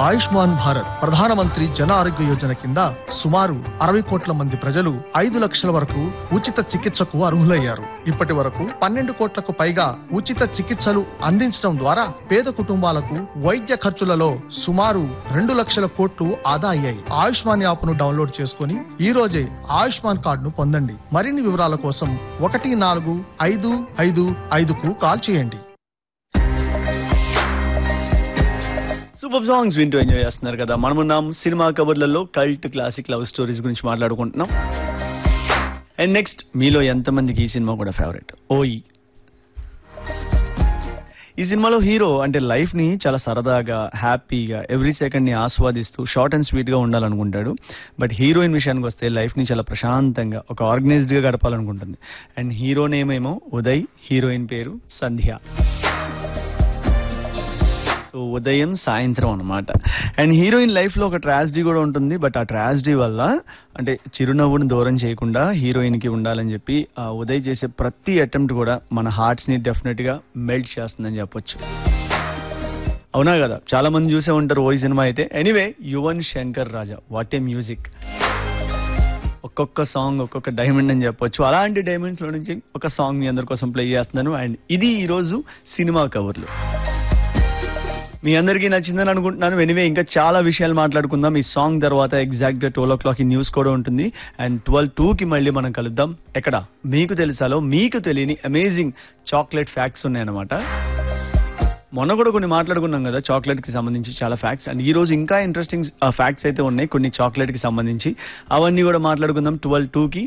ఆయుష్మాన్ భారత్ ప్రధానమంత్రి జన ఆరోగ్య యోజన కింద సుమారు అరవై కోట్ల మంది ప్రజలు ఐదు లక్షల వరకు ఉచిత చికిత్సకు అర్హులయ్యారు ఇప్పటి వరకు పన్నెండు కోట్లకు పైగా ఉచిత చికిత్సలు అందించడం ద్వారా పేద కుటుంబాలకు వైద్య ఖర్చులలో సుమారు రెండు లక్షల కోట్లు ఆదా అయ్యాయి ఆయుష్మాన్ యాప్ ను డౌన్లోడ్ చేసుకుని ఈ రోజే ఆయుష్మాన్ కార్డును పొందండి మరిన్ని వివరాల కోసం ఒకటి నాలుగు ఐదు ఐదు ఐదుకు కాల్ చేయండి సూపర్ సాంగ్స్ వింటూ ఎంజాయ్ చేస్తున్నారు కదా మనమున్నాం సినిమా కవర్లలో కల్ట్ క్లాసిక్ లవ్ స్టోరీస్ గురించి మాట్లాడుకుంటున్నాం అండ్ నెక్స్ట్ మీలో ఎంతమందికి ఈ సినిమా కూడా ఫేవరెట్ ఓయి ఈ సినిమాలో హీరో అంటే లైఫ్ ని చాలా సరదాగా హ్యాపీగా ఎవ్రీ సెకండ్ ని ఆస్వాదిస్తూ షార్ట్ అండ్ స్వీట్ గా ఉండాలనుకుంటాడు బట్ హీరోయిన్ విషయానికి వస్తే లైఫ్ ని చాలా ప్రశాంతంగా ఒక ఆర్గనైజ్డ్ గా గడపాలనుకుంటుంది అండ్ హీరో నేమ్ ఏమో ఉదయ్ హీరోయిన్ పేరు సంధ్య సో ఉదయం సాయంత్రం అన్నమాట అండ్ హీరోయిన్ లైఫ్ లో ఒక ట్రాజడీ కూడా ఉంటుంది బట్ ఆ ట్రాజడీ వల్ల అంటే చిరునవ్వుని దూరం చేయకుండా హీరోయిన్ కి ఉండాలని చెప్పి ఆ ఉదయ్ చేసే ప్రతి అటెంప్ట్ కూడా మన హార్ట్స్ ని డెఫినెట్ గా మెల్ట్ చేస్తుందని చెప్పొచ్చు అవునా కదా చాలా మంది చూసే ఉంటారు ఓ సినిమా అయితే anyway Yuvan Shankar Raja what a music ఒక్కొక్క సాంగ్ ఒక్కొక్క డైమండ్ అని చెప్పొచ్చు అలాంటి డైమండ్స్ లో నుంచి ఒక సాంగ్ మీ అందరి కోసం ప్లే చేస్తున్నాను అండ్ ఇది ఈ రోజు సినిమా కవర్లు మీ అందరికీ నచ్చిందని అనుకుంటున్నాను ఎనివే ఇంకా చాలా విషయాలు మాట్లాడుకుందాం ఈ సాంగ్ తర్వాత ఎగ్జాక్ట్ గా ట్వెల్వ్ ఓ క్లాక్ ఈ న్యూస్ కూడా ఉంటుంది అండ్ ట్వెల్వ్ టూ కి మళ్ళీ మనం కలుద్దాం ఎక్కడ మీకు తెలుసాలో మీకు తెలియని అమేజింగ్ చాక్లెట్ ఫ్యాక్ట్స్ ఉన్నాయన్నమాట మొన్న కూడా కొన్ని మాట్లాడుకున్నాం కదా చాక్లెట్ కి సంబంధించి చాలా ఫ్యాక్ట్స్ అండ్ ఈ రోజు ఇంకా ఇంట్రెస్టింగ్ ఫ్యాక్ట్స్ అయితే ఉన్నాయి కొన్ని చాక్లెట్ కి సంబంధించి అవన్నీ కూడా మాట్లాడుకుందాం ట్వెల్వ్ టూ కి